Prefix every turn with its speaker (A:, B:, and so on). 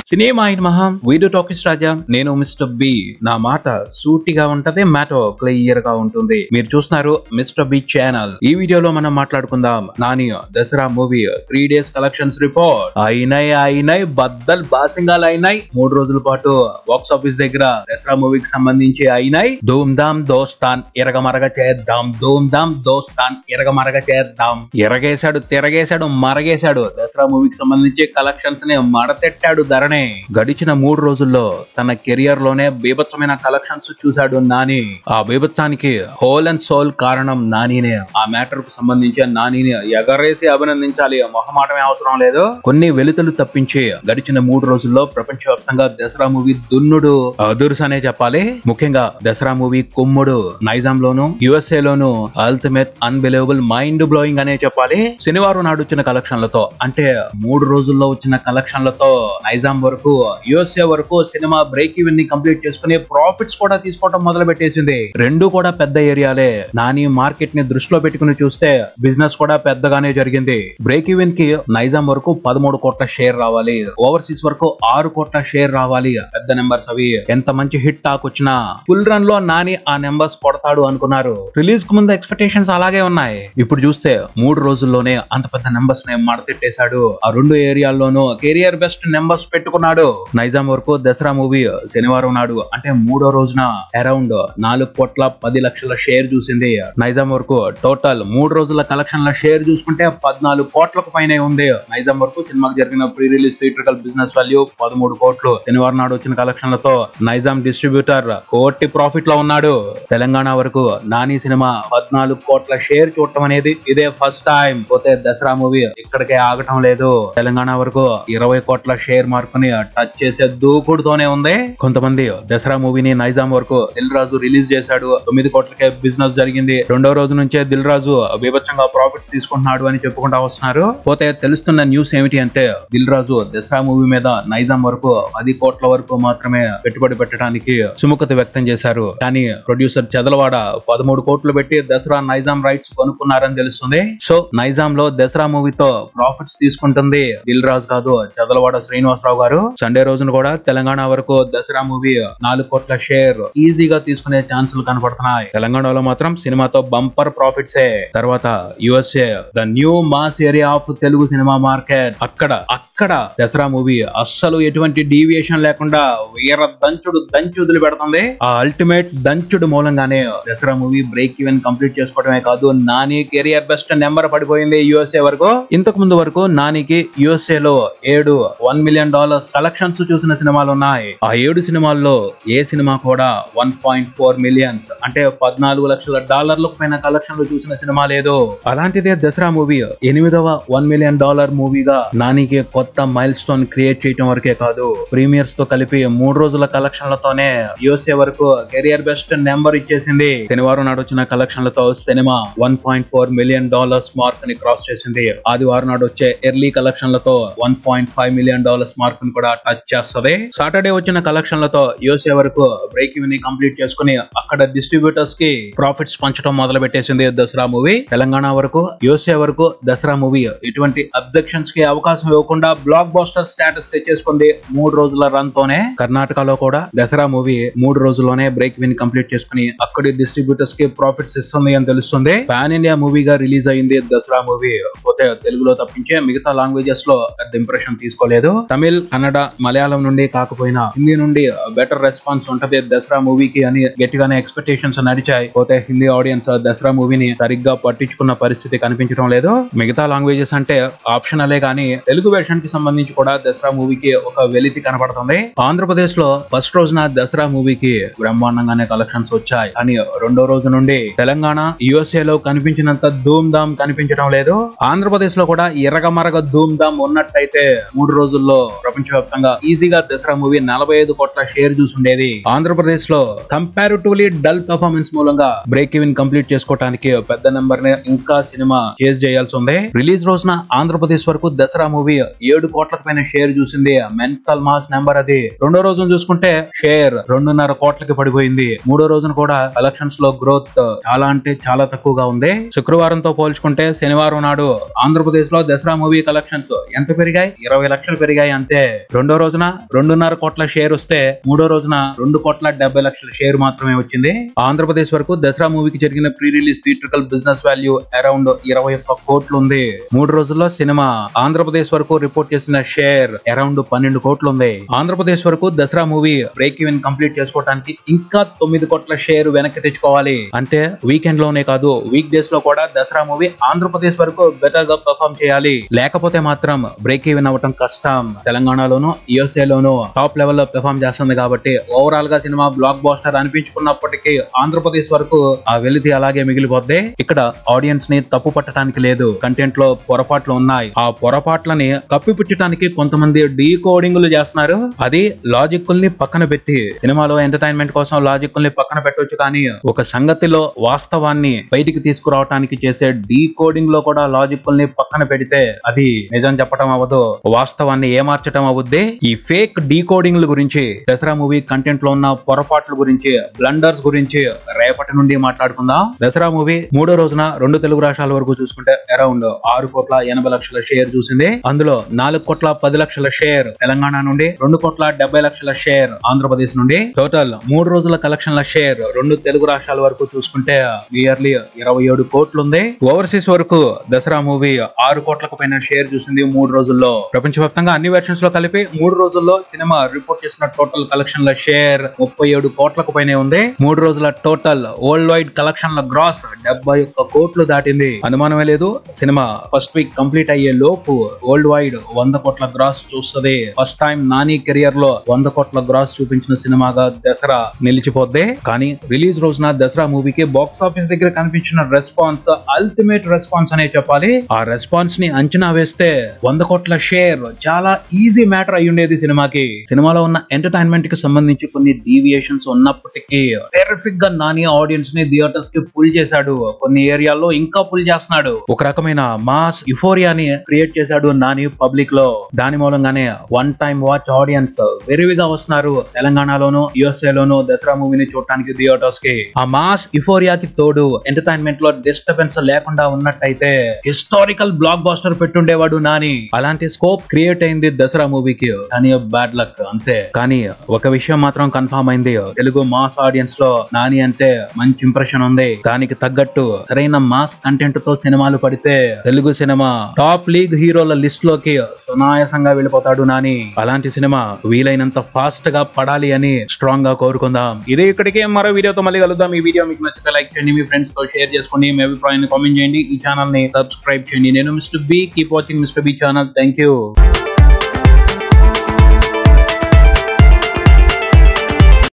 A: cinema అయిన మహా video talkies రాజా నేను మిస్టర్ బి నా మాట సూటిగా ఉంటది మ్యాటో క్లియర్ గా ఉంటుంది మీరు చూస్తున్నారు మిస్టర్ బి ఛానల్ ఈ వీడియోలో మనం మాట్లాడుకుందాం Nani Dasara movie three days collections report అయినాయి అయినాయి బద్దల్ బాసింగాలు అయినాయి మూడు రోజుల పాటు బాక్స్ ఆఫీస్ దగ్గర దసరా మూవీకి సంబంధించి అయినాయి ధూమ్ ధామ్ దోస్తాన్ ఎరగమరగ చేద్దాం ధూమ్ ధామ్ దోస్తాన్ ఎరగమరగ చేద్దాం ఎరగేశాడు తిరగేశాడు మరగేశాడు దసరా మూవీకి సంబంధించి కలెక్షన్స్ ని మడతెట్టాడు ధరణి గడిచిన మూడు రోజుల్లో తన కెరియర్ లోనే బీభత్సమైన కలెక్షన్స్ చూశాడు నాని ఆ బీభత్సానికి హోల్ అండ్ సోల్ కారణం నానినే ఆ మ్యాటర్ కు సంబంధించి నానిని ఎగరేసి అభినందించాలి మొహమాటమే అవసరం లేదు కొన్ని వెలుతులు తప్పించి గడిచిన మూడు రోజుల్లో ప్రపంచవ్యాప్తంగా దసరా మూవీ దున్నుడు అదుర్స్ అనే చెప్పాలి ముఖ్యంగా దసరా మూవీ కుమ్ముడు నైజాం లోను యుఎస్ఏ లోను అల్టిమేట్ అన్బిలీవబుల్ మైండ్ బ్లోయింగ్ అనే చెప్పాలి శనివారం నాడు వచ్చిన కలెక్షన్లతో అంటే మూడు రోజుల్లో వచ్చిన కలెక్షన్లతో నైజాం వరకు యుఎస్ఏ వరకు సినిమా బ్రేక్ ఈవెన్ ని కంప్లీట్ చేసుకుని ప్రాఫిట్స్ కూడా తీసుకోవడం మొదలు పెట్టేసింది రెండు కూడా పెద్ద ఏరియాలే నాని మార్కెట్ ని దృష్టిలో పెట్టుకుని చూస్తే బిజినెస్ కూడా పెద్దగానే జరిగింది బ్రేక్ ఈవెన్ కి నైజాం వరకు పదమూడు కోట్ల షేర్ రావాలి ఓవర్సీస్ వరకు ఆరు కోట్ల షేర్ రావాలి పెద్ద నెంబర్స్ అవి ఎంత మంచి హిట్ టాక్ వచ్చినా ఫుల్ రన్ లో నాని ఆ నెంబర్స్ కొడతాడు అనుకున్నారు రిలీజ్ కు ముందు ఎక్స్పెక్టేషన్స్ అలాగే ఉన్నాయి ఇప్పుడు చూస్తే మూడు రోజుల్లోనే అంత పెద్ద నెంబర్స్ ని మడతెట్టేశాడు ఆ రెండు ఏరియాల్లోనూ కెరియర్ బెస్ట్ నెంబర్స్ పెట్టుకున్నాడు నైజాం వరకు దసరా మూవీ శనివారం నాడు అంటే మూడో రోజున అరౌండ్ నాలుగు కోట్ల పది లక్షల షేర్ చూసింది నైజాం వరకు టోటల్ మూడు రోజుల కలెక్షన్ల షేర్ చూసుకుంటే పద్నాలుగు కోట్లకు పైనే ఉంది నైజాం వరకు సినిమాకి జరిగిన pre release theatrical business value పదమూడు కోట్లు శనివారం నాడు వచ్చిన కలెక్షన్లతో నైజాం డిస్ట్రిబ్యూటర్ కోటి ప్రాఫిట్ లో ఉన్నాడు తెలంగాణ వరకు నాని సినిమా పద్నాలుగు కోట్ల షేర్ చూడటం అనేది ఇదే ఫస్ట్ టైం పోతే దసరా మూవీ ఇక్కడికే ఆగటం లేదు తెలంగాణ వరకు ఇరవై కోట్ల షేర్ మార్కుని టచ్ చేసే దూకుడుతోనే ఉంది కొంతమంది దసరా మూవీని నైజాం వరకు దిల్ రాజు రిలీజ్ చేశాడు తొమ్మిది కోట్లకే బిజినెస్ జరిగింది రెండో రోజు నుంచే దిల్ రాజు బీభత్సంగా ప్రాఫిట్స్ తీసుకుంటున్నాడు అని చెప్పుకుంటా వస్తున్నారు పోతే తెలుస్తున్న న్యూస్ ఏమిటి అంటే దిల్ రాజు దసరా మూవీ మీద నైజాం వరకు పది కోట్ల వరకు మాత్రమే పెట్టుబడి పెట్టడానికి సుముఖత వ్యక్తం చేశారు కానీ ప్రొడ్యూసర్ చదలవాడ పదమూడు కోట్లు పెట్టి దసరా నైజాం రైట్స్ కొనుక్కున్నారని తెలుస్తుంది సో నైజాం లో దసరా మూవీతో ప్రాఫిట్స్ తీసుకుంటుంది దిల్ రాజు కాదు చదలవాడ శ్రీనివాసరావు గారు సండే రోజున కూడా తెలంగాణ వరకు దసరా మూవీ నాలుగు కోట్ల షేర్ ఈజీగా తీసుకునే ఛాన్సులు కనపడుతున్నాయి తెలంగాణలో మాత్రం సినిమాతో బంపర్ ప్రాఫిట్స్ తర్వాత USA the new mass area of Telugu సినిమా మార్కెట్ అక్కడ అక్కడ దసరా మూవీ అస్సలు ఎటువంటి డీవియేషన్ లేకుండా వీర దంచుడు దంచు వదిలి పెడుతుంది ఆ అల్టిమేట్ దంచుడు మూలంగానే Dasara movie break even complete చేసుకోవడమే కాదు నాని కెరియర్ బెస్ట్ నెంబర్ పడిపోయింది యుఎస్ఏ వరకు ఇంతకు ముందు వరకు నానికి యుఎస్ఏ లో ఏడు వన్ మిలియన్ డాలర్స్ కలెక్షన్స్ చూసిన సినిమాలు ఉన్నాయి ఆ ఏడు సినిమాల్లో ఏ సినిమా కూడా వన్ పాయింట్ ఫోర్ మిలియన్స్ అంటే పద్నాలుగు లక్షల డాలర్లకు పైన కలెక్షన్లు చూసిన సినిమా లేదు అలాంటిదే దసరా మూవీ ఎనిమిదవ వన్ మిలియన్ డాలర్ మూవీగా నానికి కొత్త మైల్ స్టోన్ క్రియేట్ చేయడం వరకే కాదు ప్రీమియర్స్ తో కలిపి మూడు రోజుల కలెక్షన్లతోనే యుఎస్ఏ వరకు కెరియర్ బెస్ట్ నెంబర్ ఇచ్చేసింది శనివారం నాడు వచ్చిన కలెక్షన్లతో సినిమా one point four million dollars mark ని క్రాస్ చేసింది ఆదివారం నాడు వచ్చే ఎర్లీ కలెక్షన్లతో one point five million dollars mark ని కూడా టచ్ చేస్తుంది సాటర్డే వచ్చిన కలెక్షన్లతో యుఎస్ఏ వరకు బ్రేక్ ఈవెన్ ని కంప్లీట్ చేసుకుని అక్కడ డిస్ట్రిబ్యూటర్స్ కి ప్రాఫిట్స్ పంచడం మొదలు పెట్టేసింది దసరా మూవీ తెలంగాణ వరకు యుఎస్ఏ వరకు దసరా మూవీ ఎటువంటి అబ్జెక్షన్స్ కి అవకాశం ఇవ్వకుండా బ్లాక్ బాస్టర్ స్టేటస్ తెచ్చేసుకుంది మూడు రోజుల రన్ తోనే కర్ణాటకలో కూడా దసరా మూవీ మూడు రోజుల్లోనే బ్రేక్ విన్ కంప్లీట్ చేసుకుని అక్కడి డిస్ట్రిబ్యూటర్స్ కి ప్రాఫిట్స్ ఇస్తుంది అని తెలుస్తుంది పాన్ ఇండియా మూవీగా రిలీజ్ అయింది దసరా మూవీ పోతే తెలుగులో తప్పించే మిగతా లాంగ్వేజెస్ లో పెద్ద ఇంప్రెషన్ తీసుకోలేదు తమిళ్ కన్నడ మలయాళం నుండి కాకపోయినా హిందీ నుండి బెటర్ రెస్పాన్స్ ఉంటది దసరా మూవీకి అని గట్టిగానే ఎక్స్పెక్టేషన్స్ నడిచాయి పోతే హిందీ ఆడియన్స్ దసరా మూవీని సరిగ్గా పట్టించుకున్న పరిస్థితి కనిపించడం లేదు మిగతా లాంగ్వేజెస్ అంటే ఆప్షనలే కానీ తెలుగు వెర్షన్ కి సంబంధించి కూడా దసరా మూవీకి ఒక వెలితి కనపడుతుంది ఆంధ్రప్రదేశ్ లో ఫస్ట్ రోజున దసరా మూవీకి బ్రహ్మాండంగానే కలెక్షన్స్ వచ్చాయి అని రెండో రోజు నుండి తెలంగాణ యుఎస్ఏ లో కనిపించినంత ధూమ్ ధామ్ కనిపించడం లేదు ఆంధ్రప్రదేశ్ లో కూడా ఎరగమరగ ధూమ్ ధామ్ ఉన్నట్టయితే మూడు రోజుల్లో ప్రపంచవ్యాప్తంగా ఈజీగా దసరా మూవీ నలభై ఐదు కోట్ల షేర్ చూసుండేది ఆంధ్రప్రదేశ్ లో కంపారిటివ్లీ డల్ పర్ఫార్మెన్స్ మూలంగా బ్రేక్ ఈవెన్ కంప్లీట్ చేసుకోవడానికి పెద్ద నెంబర్ ని ఇంకా సినిమా చేజ్ చేయాల్సి ఉంది రిలీజ్ రోజున ఆంధ్రప్రదేశ్ వరకు దసరా మూవీ ఏడు కోట్లకు పైన షేర్ చూసింది మెంటల్ మాస్ నెంబర్ అది రెండో రోజున చూసుకుంటే షేర్ రెండున్నర కోట్లకి పడిపోయింది మూడో రోజున కూడా కలెక్షన్స్ లో గ్రోత్ చాలా అంటే చాలా తక్కువగా ఉంది శుక్రవారంతో పోల్చుకుంటే శనివారం నాడు ఆంధ్రప్రదేశ్ లో దసరా మూవీ కలెక్షన్స్ ఎంత పెరిగాయి ఇరవై లక్షలు పెరిగాయి అంతే రెండో రోజున రెండున్నర కోట్ల షేర్ వస్తే మూడో రోజున రెండు కోట్ల డెబ్బై లక్షల షేర్ మాత్రమే వచ్చింది ఆంధ్రప్రదేశ్ వరకు దసరా మూవీకి జరిగిన pre release theatrical business value around ఇరవై ఒక్క కోట్లు ఉంది మూడు రోజుల్లో సినిమా ఆంధ్రప్రదేశ్ వరకు రిపోర్ట్ చేసిన షేర్ అరౌండ్ పన్నెండు కోట్లు ఉంది ఆంధ్రప్రదేశ్ వరకు Dasara movie break even complete చేసుకోవడానికి ఇంకా తొమ్మిది కోట్ల షేర్ వెనక్కి తెచ్చుకోవాలి అంటే వీకెండ్ లోనే కాదు వీక్ డేస్ లో కూడా దసరా మూవీ ఆంధ్రప్రదేశ్ వరకు బెటర్ గా పర్ఫామ్ చేయాలి లేకపోతే మాత్రం బ్రేక్ ఈవెన్ అవ్వటం కష్టం తెలంగాణలోను యుఎస్ఏ లోను టాప్ లెవెల్ లో పెర్ఫామ్ చేస్తుంది కాబట్టి ఓవరాల్ గా సినిమా బ్లాక్ బాస్టర్ అనిపించుకున్నప్పటికీ ఆంధ్రప్రదేశ్ వరకు ఆ వెలితి అలాగే మిగిలిపోద్ది ఇక్కడ ఆడియన్స్ ని తప్పు పట్టడానికి లేదు కంటెంట్ లో పొరపాట్లు ఉన్నాయి ఆ పొరపాట్లని కప్పిపుచ్చటానికి కొంతమంది డీ కోడింగ్లు చేస్తున్నారు అది లాజిక్ని పక్కన పెట్టి సినిమాలో ఎంటర్టైన్మెంట్ కోసం లాజిక్ని పక్కన పెట్టొచ్చు కానీ ఒక సంగతిలో వాస్తవాన్ని బయటికి తీసుకురావటానికి చేసే డీ కోడింగ్ లో కూడా లాజిక్ని పక్కన పెడితే అది నిజం చెప్పడం అవ్వదు వాస్తవాన్ని ఏమార్చడం అవుద్ది ఈ ఫేక్ డీ కోడింగ్ల గురించి దసరా మూవీ కంటెంట్ లో ఉన్న పొరపాట్ల గురించి బ్లండర్స్ గురించి రేపటి నుండి మాట్లాడుకుందాం దసరా మూవీ మూడో రోజున రెండు తెలుగు రాష్ట్రాల వరకు చూసుకుంటే అరౌండ్ ఆరు కోట్ల ఎనభై లక్షల షేర్ చూసింది అందులో నాలుగు కోట్ల పది లక్షల షేర్ తెలంగాణ నుండి రెండు కోట్ల డెబ్బై లక్షల షేర్ ఆంధ్రప్రదేశ్ నుండి టోటల్ మూడు రోజుల కలెక్షన్ల షేర్ రెండు తెలుగు రాష్ట్రాల వరకు చూసుకుంటే నియర్లీ ఇరవై ఏడు కోట్లు ఉంది ఓవర్సీస్ వరకు దసరా మూవీ ఆరు కోట్లకు పైన షేర్ చూసింది మూడు రోజుల్లో ప్రపంచవ్యాప్తంగా అన్ని వెర్షన్స్ లో కలిపి మూడు రోజుల్లో సినిమా రిపోర్ట్ చేసిన టోటల్ కలెక్షన్ల షేర్ ముప్పై ఏడు కోట్లకు పైనే ఉంది మూడు రోజుల టోటల్ వరల్డ్ వైడ్ కలెక్షన్ల గ్రాస్ డెబ్బై ఒక్క కోట్లు దాటింది అనుమానమే లేదు సినిమా ఫస్ట్ వీక్ కంప్లీట్ అయ్యే లోపు వరల్డ్ వైడ్ వంద కోట్ల గ్రాస్ చూస్తుంది ఫస్ట్ టైం నాని కెరియర్ లో వంద కోట్ల గ్రాస్ చూపించిన సినిమాగా దసరా నిలిచిపోద్ది కానీ రిలీజ్ రోజున దసరా మూవీకి బాక్స్ ఆఫీస్ దగ్గర కనిపించిన రెస్పాన్స్ అల్టిమేట్ రెస్పాన్స్ అనే చెప్పాలి ఆ రెస్పాన్స్ ని అంచనా వేస్తే వంద కోట్ల షేర్ చాలా ఈజీ మ్యాటర్ అయి ఉండేది సినిమాకి సినిమాలో ఉన్న ఎంటర్టైన్మెంట్ కి సంబంధించి కొన్ని డీవియేషన్స్ ఉన్నప్పటికీ టెరిఫిక్ గా నాని ఆడియన్స్ ని థియేటర్స్ కి పుల్ చేశాడు కొన్ని ఏరియాల్లో ఇంకా పుల్ చేస్తున్నాడు ఒక రకమైన మాస్ యుఫోరియాని క్రియేట్ చేశాడు నాని పబ్లిక్ లో దాని మూలంగానే వన్ టైం వాచ్ ఆడియన్స్ వెరివిగా వస్తున్నారు తెలంగాణలోను యుఎస్ఏ లోను దసరా మూవీని చూడటానికి థియేటర్స్ కి ఆ మాస్ యుఫోరియాకి తోడు ఎంటర్టైన్మెంట్ లో డిస్టర్బెన్స్ లేకుండా ఉన్నట్టయితే హిస్టారికల్ బ్లాక్ బాస్టర్ పెట్టుండేవాడు నాని అలాంటి స్కోప్ క్రియేట్ అయింది దసరా మూవీకి కానీ బ్యాడ్ లక్ అంతే కానీ ఒక విషయం మాత్రం కన్ఫర్మ్ అయింది తెలుగు మాస్ ఆడియన్స్ లో నాని అంటే మంచి ఇంప్రెషన్ ఉంది దానికి తగ్గట్టు సరైన మాస్ కంటెంట్ తో సినిమాలు పడితే తెలుగు సినిమా టాప్ లీగ్ హీరోల లిస్ట్ లోకి సునాయాసంగా వెళ్ళిపోతాడు నాని అలాంటి సినిమా వీలైనంత ఫాస్ట్ గా పడాలి అని స్ట్రాంగ్ గా కోరుకుందాం ఇదే ఇక్కడికే మరో వీడియోతో మళ్ళీ కలుద్దాం ఈ వీడియో మీకు నచ్చితే లైక్ చేయండి మీ ఫ్రెండ్స్ తో షేర్ చేసుకోండి మీ అభిప్రాయాన్ని కామెంట్ చేయండి ఈ ఛానల్ ని సబ్స్క్రైబ్ చేయండి నేను mister B keep watching mister B channel thank you